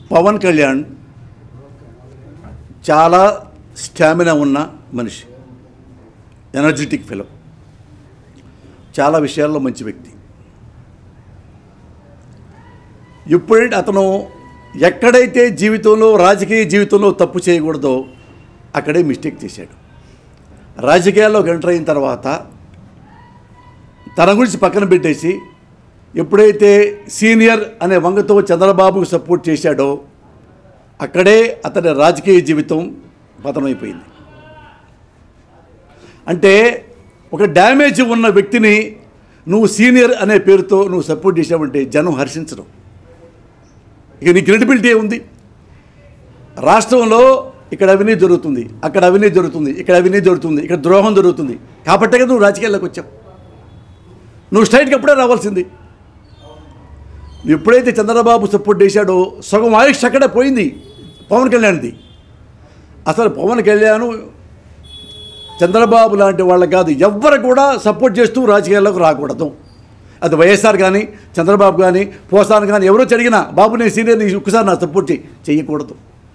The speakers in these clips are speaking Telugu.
పవన్ కళ్యాణ్ చాలా స్టామినా ఉన్న మనిషి ఎనర్జెటిక్ ఫిలం చాలా విషయాల్లో మంచి వ్యక్తి ఎప్పుడైతే అతను ఎక్కడైతే జీవితంలో రాజకీయ జీవితంలో తప్పు చేయకూడదో అక్కడే మిస్టేక్ చేశాడు రాజకీయాల్లోకి ఎంటర్ అయిన తర్వాత తన గురించి పక్కన పెట్టేసి ఎప్పుడైతే సీనియర్ అనే వంగతో చంద్రబాబుకు సపోర్ట్ చేశాడో అక్కడే అతని రాజకీయ జీవితం పతనమైపోయింది అంటే ఒక డ్యామేజ్ ఉన్న వ్యక్తిని నువ్వు సీనియర్ అనే పేరుతో నువ్వు సపోర్ట్ చేసావంటే జనం హర్షించడం ఇక నీ క్రెడిబిలిటీ ఉంది రాష్ట్రంలో ఇక్కడ అవినీతి జరుగుతుంది అక్కడ అవినీతి జరుగుతుంది ఇక్కడ అవినీతి జరుగుతుంది ఇక్కడ ద్రోహం జరుగుతుంది కాబట్టే కదా నువ్వు రాజకీయాల్లోకి వచ్చావు నువ్వు స్ట్రైట్కి ఎప్పుడే రావాల్సింది ఎప్పుడైతే చంద్రబాబు సపోర్ట్ చేశాడో సగం ఆయుష్ అక్కడే పోయింది పవన్ కళ్యాణ్ది అసలు పవన్ కళ్యాణ్ చంద్రబాబు లాంటి వాళ్ళకి కాదు ఎవ్వరు కూడా సపోర్ట్ చేస్తూ రాజకీయాల్లోకి రాకూడదు అది వైఎస్ఆర్ కానీ చంద్రబాబు కానీ పోసాన్ కానీ ఎవరో అడిగినా బాబు నేను సీనియర్ నీకు ఒక్కసారి నా సపోర్ట్ చేయి చేయకూడదు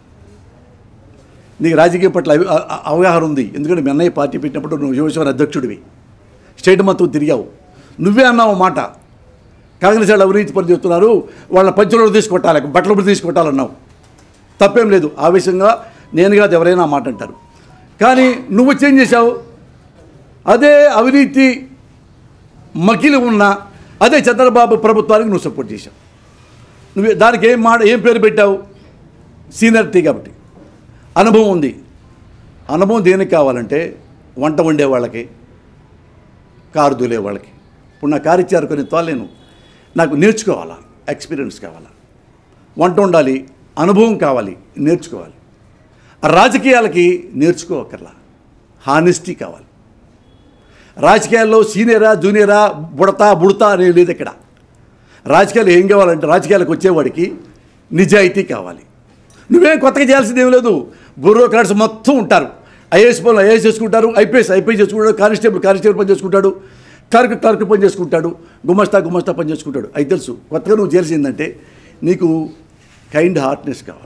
నీకు రాజకీయం పట్ల అవి- అ- అ- అవగాహన ఉంది ఎందుకంటే మీ అన్నయ్య పార్టీ పెట్టినప్పుడు నువ్వు యువసేన అధ్యక్షుడివి స్టేట్ మొత్తం తిరిగావు నువ్వే అన్నావు మాట కాంగ్రెస్ వాళ్ళు అవినీతి పని చెప్తున్నారు వాళ్ళ పంచులు తీసుకొట్టాలి బట్టలు తీసుకొట్టాలన్నావు తప్పేం లేదు ఆవేశంగా నేను కాదు ఎవరైనా ఆ మాట అంటారు కానీ నువ్వు చేంజ్ చేశావు అదే అవినీతి మకిలి ఉన్న అదే చంద్రబాబు ప్రభుత్వానికి నువ్వు సపోర్ట్ చేశావు నువ్వు దానికి ఏం మాట ఏం పేరు పెట్టావు సీనియరిటీ కాబట్టి అనుభవం ఉంది అనుభవం దేనికి కావాలంటే వంట వండే వాళ్ళకి కారు దూలే వాళ్ళకి ఇప్పుడు నా కారు ఇచ్చారు కొన్ని తోలేను నాకు నేర్చుకోవాలా ఎక్స్పీరియన్స్ కావాలా వంట ఉండాలి అనుభవం కావాలి నేర్చుకోవాలి రాజకీయాలకి నేర్చుకోవక్కర్లా హానెస్టీ కావాలి రాజకీయాల్లో సీనియరా జూనియరా బుడతా బుడతా అనేది లేదు ఇక్కడ రాజకీయాలు ఏం కావాలంటే రాజకీయాలకు వచ్చేవాడికి నిజాయితీ కావాలి నువ్వేం కొత్తగా చేయాల్సింది ఏం లేదు బ్యూరోక్రాట్స్ మొత్తం ఉంటారు ఐఏఎస్ పనులు ఐఏఎస్ చేసుకుంటారు ఐపీఎస్ ఐపీఎస్ చేసుకుంటాడు కానిస్టేబుల్ కానిస్టేబుల్ పని చేసుకుంటాడు క్లర్క్ క్లర్క్ పని చేసుకుంటాడు గుమస్తా గుమస్తా పని చేసుకుంటాడు అది తెలుసు కొత్తగా నువ్వు చేయాల్సిందంటే నీకు కైండ్ హార్ట్నెస్ కావాలి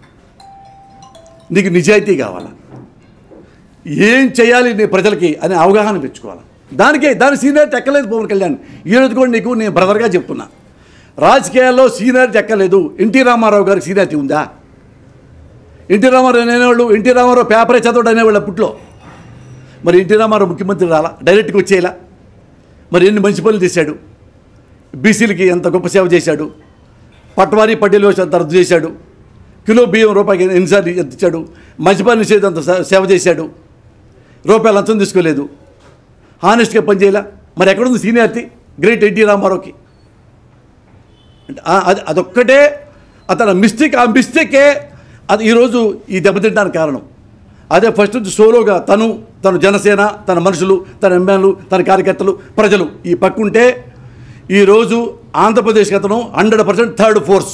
నీకు నిజాయితీ కావాలా ఏం చేయాలి నీ ప్రజలకి అనే అవగాహన పెంచుకోవాలి దానికే దాని సీనియర్ ఎక్కలేదు పవన్ కళ్యాణ్ ఈ రోజు కూడా నీకు నేను బ్రదర్గా చెప్తున్నా రాజకీయాల్లో సీనియర్ ఎక్కలేదు ఎన్టీ రామారావు గారికి సీనియారిటీ ఉందా ఎన్టీ రామారావు అనేవాళ్ళు ఎన్టీ రామారావు పేపరే చదవడం అనేవాళ్ళు అప్పట్లో మరి ఎన్టీ రామారావు ముఖ్యమంత్రి రాలా డైరెక్ట్గా వచ్చేలా మరి ఎన్ని మంచి పనులు చేశాడు బీసీలకి ఎంత గొప్ప సేవ చేశాడు పట్వారీ పట్టేలు వేసి అంత రద్దు చేశాడు కిలో బియ్యం రూపాయికి ఎన్నిసార్లు ఎంత ఇచ్చాడు మంచి పని చేసేది అంత సే- సేవ చేశాడు రూపాయలు లంచం తీసుకోలేదు హానెస్ట్గా పనిచేయలే మరి ఎక్కడుంది సీనియారిటీ గ్రేట్ ఎన్టీ రామారావుకి అంటే ఆ- అది అదొక్కటే అతని మిస్టేక్ ఆ మిస్టేకే అది ఈరోజు ఈ దెబ్బతింటానికి కారణం అదే ఫస్ట్ నుంచి సోలోగా తను తన జనసేన తన మనుషులు తన ఎమ్మెల్యేలు తన కార్యకర్తలు ప్రజలు ఈ పక్కుంటే ఈరోజు ఆంధ్రప్రదేశ్కి అతను హండ్రెడ్ పర్సెంట్ థర్డ్ ఫోర్స్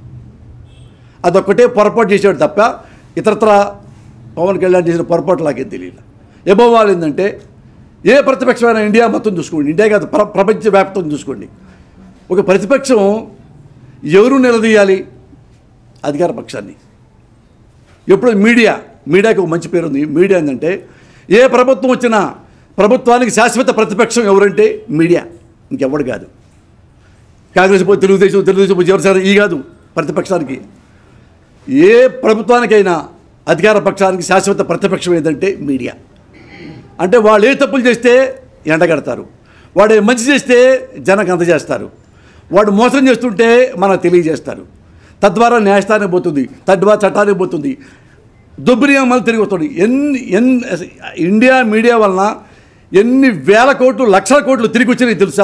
అదొక్కటే పొరపాటు చేశాడు తప్ప ఇతరత్ర పవన్ కళ్యాణ్ చేసిన పొరపాటు నాకేం తెలియదు ఎబోవాలు ఏంటంటే ఏ ప్రతిపక్షమైన ఇండియా మొత్తం చూసుకోండి ఇండియా కాదు ప్ర ప్రపంచ వ్యాప్తం చూసుకోండి ఒక ప్రతిపక్షం ఎవరు నిలదీయాలి అధికార పక్షాన్ని ఎప్పుడు మీడియా మీడియాకి ఒక మంచి పేరు ఉంది మీడియా ఏంటంటే ఏ ప్రభుత్వం వచ్చినా ప్రభుత్వానికి శాశ్వత ప్రతిపక్షం ఎవరంటే మీడియా ఇంకెవడు కాదు కాంగ్రెస్ పోయి తెలుగుదేశం తెలుగుదేశం పోయి ఎవరు ఈ కాదు ప్రతిపక్షానికి ఏ ప్రభుత్వానికైనా అధికార పక్షానికి శాశ్వత ప్రతిపక్షం ఏదంటే మీడియా అంటే వాళ్ళు ఏ తప్పులు చేస్తే ఎండగడతారు వాడు ఏ మంచి చేస్తే జనకు అందజేస్తారు వాడు మోసం చేస్తుంటే మనకు తెలియజేస్తారు తద్వారా న్యాయస్థానానికి పోతుంది తద్వారా చట్టానికి పోతుంది దుబ్బరియం మళ్ళీ తిరిగి వస్తుంది ఎన్ని ఎన్ని ఇండియా మీడియా వలన ఎన్ని వేల కోట్లు లక్షల కోట్లు తిరిగి వచ్చినాయి తెలుసా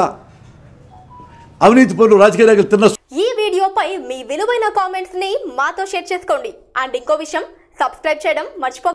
అవినీతి పనులు రాజకీయ నాయకులు తిన్న ఈ వీడియోపై మీ విలువైన కామెంట్స్ ని మాతో షేర్ చేసుకోండి అండ్ ఇంకో విషయం సబ్స్క్రైబ్ చేయడం మర్చిపో